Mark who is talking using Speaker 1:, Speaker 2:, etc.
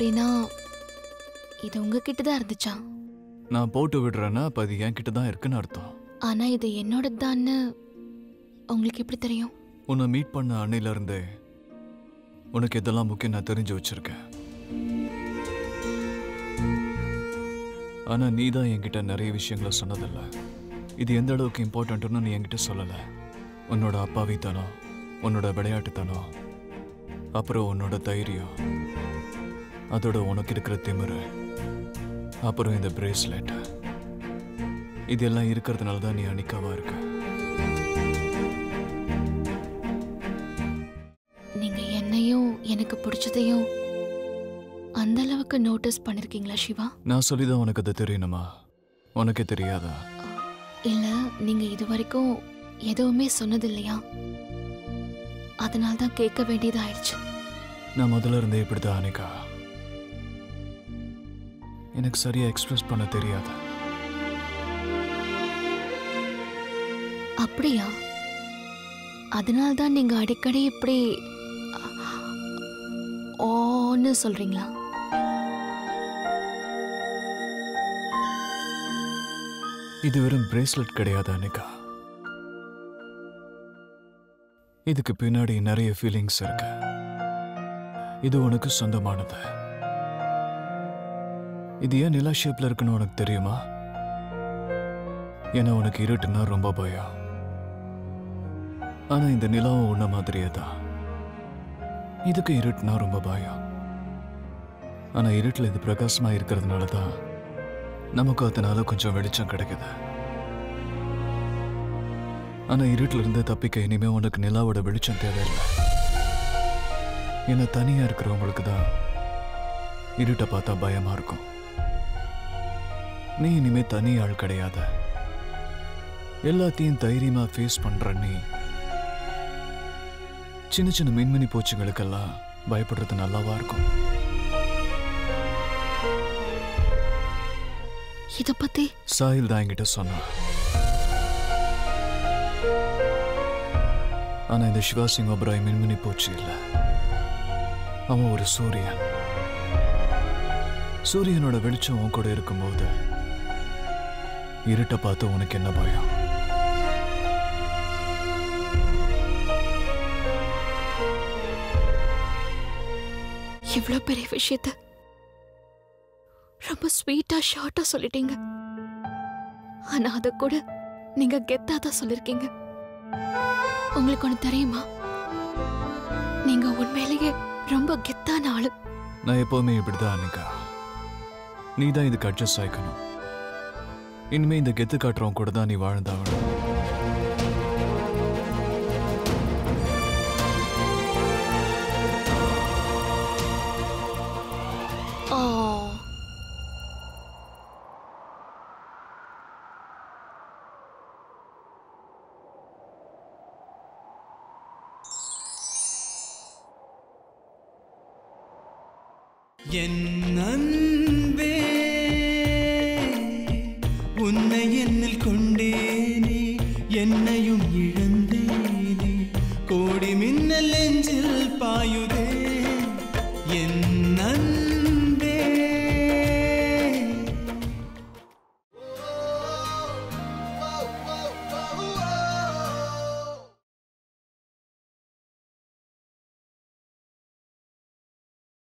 Speaker 1: அப்படின்னா இது உங்ககிட்ட தான் இருந்துச்சா
Speaker 2: நான் போட்டு விடுறேன்னா அப்ப அது என்கிட்ட தான் இருக்குன்னு அர்த்தம்
Speaker 1: ஆனா இது என்னோடதுதான்னு உங்களுக்கு எப்படி தெரியும்
Speaker 2: உன்னை மீட் பண்ண அன்னையில இருந்தே உனக்கு இதெல்லாம் முக்கியம் நான் தெரிஞ்சு வச்சிருக்கேன் ஆனா நீ தான் என்கிட்ட நிறைய விஷயங்களை சொன்னதில்ல இது எந்த அளவுக்கு இம்பார்ட்டன்ட்னு நீ என்கிட்ட சொல்லல உன்னோட அப்பாவித்தனம் உன்னோட விளையாட்டுத்தனம் அப்புறம் உன்னோட தைரியம் அதோட உனக்கு இருக்கிற திமிரு அப்புறம் இந்த பிரேஸ்லெட் இதெல்லாம் இருக்கிறதுனால தான் நீ அனிக்காவா இருக்க
Speaker 1: நீங்க என்னையும் எனக்கு பிடிச்சதையும் அந்த அளவுக்கு நோட்டீஸ் பண்ணிருக்கீங்களா சிவா
Speaker 2: நான் சொல்லிதான் உனக்கு அது தெரியணுமா உனக்கே தெரியாதா
Speaker 1: இல்ல நீங்க இது வரைக்கும் எதுவுமே சொன்னது இல்லையா அதனால தான் கேட்க வேண்டியதாயிடுச்சு
Speaker 2: நான் முதல்ல இருந்தே இப்படிதான் அனிகா எனக்கு சரியா எக்ஸ்பிரஸ் பண்ண தெரியாது
Speaker 1: அப்படியா அதனால தான் நீங்க அடிக்கடி இப்படி ஓன்னு சொல்றீங்களா
Speaker 2: இது வெறும் பிரேஸ்லெட் கிடையாது அனிகா இதுக்கு பின்னாடி நிறைய ஃபீலிங்ஸ் இருக்கு இது உனக்கு சொந்தமானது இது ஏன் நிலா ஷேப்ல இருக்குன்னு உனக்கு தெரியுமா ஏன்னா உனக்கு இருட்டுன்னா ரொம்ப பயம் ஆனா இந்த நிலாவும் உன்ன மாதிரியே தான் இதுக்கு இருட்டுனா ரொம்ப பயம் ஆனா இருட்டுல இது பிரகாசமா இருக்கிறதுனால தான் நமக்கு அதனால கொஞ்சம் வெளிச்சம் கிடைக்குது ஆனா இருட்டுல இருந்து தப்பிக்க இனிமே உனக்கு நிலாவோட வெளிச்சம் தேவையில்லை ஏன்னா தனியா இருக்கிறவங்களுக்கு தான் இருட்டை பார்த்தா பயமா இருக்கும் நீ இனிமே தனி ஆள் கிடையாத எல்லாத்தையும் தைரியமா ஃபேஸ் பண்ற நீ சின்ன சின்ன மின்மினி பூச்சிகளுக்கெல்லாம் பயப்படுறது நல்லாவா இருக்கும்
Speaker 1: இத பத்தி
Speaker 2: சாஹில் தான் என்கிட்ட சொன்னான் ஆனா இந்த சிவா சிங் ஒப்ராய் மின்மினி பூச்சி இல்ல அவன் ஒரு சூரியன் சூரியனோட வெளிச்சம் உன் கூட இருக்கும்போது இருட்டை பார்த்து உனக்கு என்ன பயம்
Speaker 1: இவ்வளவு பெரிய விஷயத்த ரொம்ப ஸ்வீட்டா ஷார்ட்டா சொல்லிட்டீங்க ஆனா அத கூட நீங்க கெத்தா தான் சொல்லிருக்கீங்க உங்களுக்கு ஒண்ணு தெரியுமா நீங்க உண்மையிலேயே ரொம்ப கெத்தான ஆளு
Speaker 2: நான் எப்பவுமே இப்படிதான் அன்னிக்கா நீ தான் இதுக்கு அட்ஜஸ்ட் ஆயிக்கணும் இனிமே இந்த கெத்து காட்டுறவன் கூட தான் நீ வாழ்ந்தாகணும்
Speaker 1: ஓ
Speaker 3: என் அன்பு